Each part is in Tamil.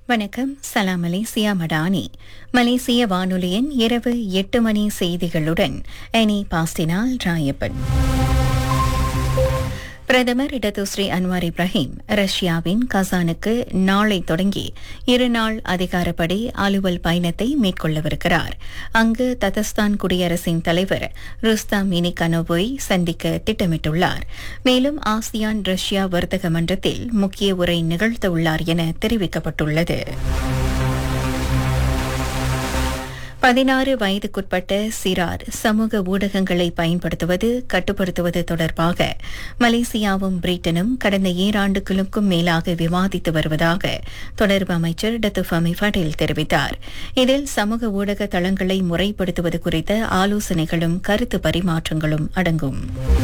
வணக்கம் சலாம் மலேசியா மடானி மலேசிய வானொலியின் இரவு எட்டு மணி செய்திகளுடன் எனி பாஸ்டினால் ராயப்பன் பிரதமர் இடதுஸ்ரீ அன்வார் இப்ராஹிம் ரஷ்யாவின் கசானுக்கு நாளை தொடங்கி இருநாள் அதிகாரப்படி அலுவல் பயணத்தை மேற்கொள்ளவிருக்கிறார் அங்கு ததஸ்தான் குடியரசின் தலைவர் ருஸ்தாம் மினிகனோவை சந்திக்க திட்டமிட்டுள்ளார் மேலும் ஆசியான் ரஷ்யா வர்த்தக மன்றத்தில் முக்கிய உரை நிகழ்த்தவுள்ளார் என தெரிவிக்கப்பட்டுள்ளது பதினாறு வயதுக்குட்பட்ட சிறார் சமூக ஊடகங்களை பயன்படுத்துவது கட்டுப்படுத்துவது தொடர்பாக மலேசியாவும் பிரிட்டனும் கடந்த ஈராண்டுகளுக்கும் மேலாக விவாதித்து வருவதாக தொடர்பு அமைச்சர் டத்து ஃபமி பட்டேல் தெரிவித்தார் இதில் சமூக ஊடக தளங்களை முறைப்படுத்துவது குறித்த ஆலோசனைகளும் கருத்து பரிமாற்றங்களும் அடங்கும்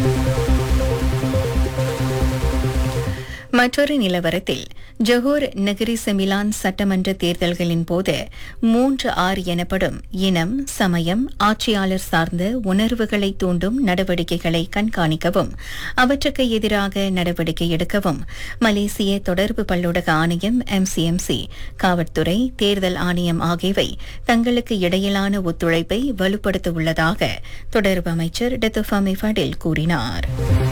மற்றொரு நிலவரத்தில் ஜொஹூர் நகரி செமிலான் சட்டமன்ற தேர்தல்களின் போது மூன்று ஆறு எனப்படும் இனம் சமயம் ஆட்சியாளர் சார்ந்த உணர்வுகளை தூண்டும் நடவடிக்கைகளை கண்காணிக்கவும் அவற்றுக்கு எதிராக நடவடிக்கை எடுக்கவும் மலேசிய தொடர்பு பல்லூடக ஆணையம் எம்சிஎம்சி காவல்துறை தேர்தல் ஆணையம் ஆகியவை தங்களுக்கு இடையிலான ஒத்துழைப்பை வலுப்படுத்த உள்ளதாக தொடர்பு அமைச்சர் டெத்துஃபாமி ஃபடில் கூறினார்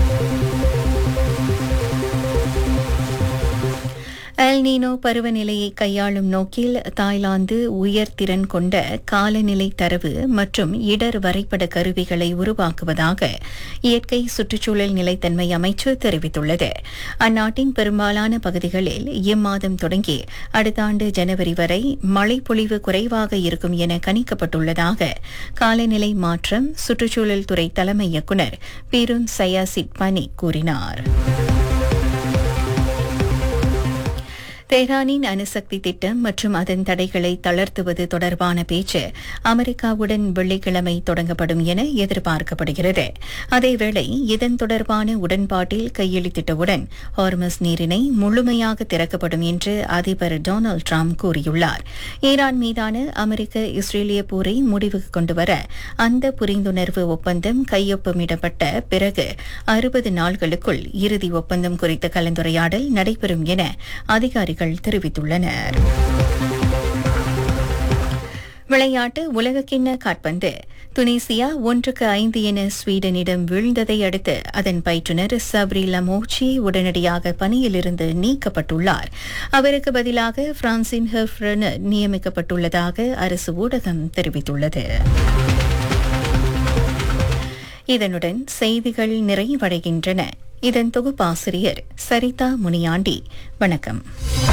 எல் நீனோ பருவநிலையை கையாளும் நோக்கில் தாய்லாந்து உயர்திறன் கொண்ட காலநிலை தரவு மற்றும் இடர் வரைபட கருவிகளை உருவாக்குவதாக இயற்கை சுற்றுச்சூழல் நிலைத்தன்மை அமைச்சு தெரிவித்துள்ளது அந்நாட்டின் பெரும்பாலான பகுதிகளில் இம்மாதம் தொடங்கி அடுத்த ஆண்டு ஜனவரி வரை மழைப்பொழிவு குறைவாக இருக்கும் என கணிக்கப்பட்டுள்ளதாக காலநிலை மாற்றம் சுற்றுச்சூழல் துறை தலைமை இயக்குநர் பீருன் சயாசிட் பனி கூறினார் தெஹ்ரானின் அணுசக்தி திட்டம் மற்றும் அதன் தடைகளை தளர்த்துவது தொடர்பான பேச்சு அமெரிக்காவுடன் வெள்ளிக்கிழமை தொடங்கப்படும் என எதிர்பார்க்கப்படுகிறது அதேவேளை இதன் தொடர்பான உடன்பாட்டில் கையெழுத்திட்டவுடன் ஹார்மஸ் நீரினை முழுமையாக திறக்கப்படும் என்று அதிபர் டொனால்டு டிரம்ப் கூறியுள்ளார் ஈரான் மீதான அமெரிக்க இஸ்ரேலிய போரை முடிவுக்கு கொண்டுவர அந்த புரிந்துணர்வு ஒப்பந்தம் கையொப்பமிடப்பட்ட பிறகு அறுபது நாள்களுக்குள் இறுதி ஒப்பந்தம் குறித்த கலந்துரையாடல் நடைபெறும் என அதிகாரிகள் அதிகாரிகள் தெரிவித்துள்ளனர் விளையாட்டு உலகக்கிண்ண காட்பந்து துனிசியா ஒன்றுக்கு ஐந்து என ஸ்வீடனிடம் வீழ்ந்ததை அடுத்து அதன் பயிற்றுநர் சப்ரி லமோச்சி உடனடியாக பணியிலிருந்து நீக்கப்பட்டுள்ளார் அவருக்கு பதிலாக பிரான்சின் ஹெஃப்ரனர் நியமிக்கப்பட்டுள்ளதாக அரசு ஊடகம் தெரிவித்துள்ளது இதனுடன் செய்திகள் நிறைவடைகின்றன இதன் தொகுப்பாசிரியர் சரிதா முனியாண்டி வணக்கம்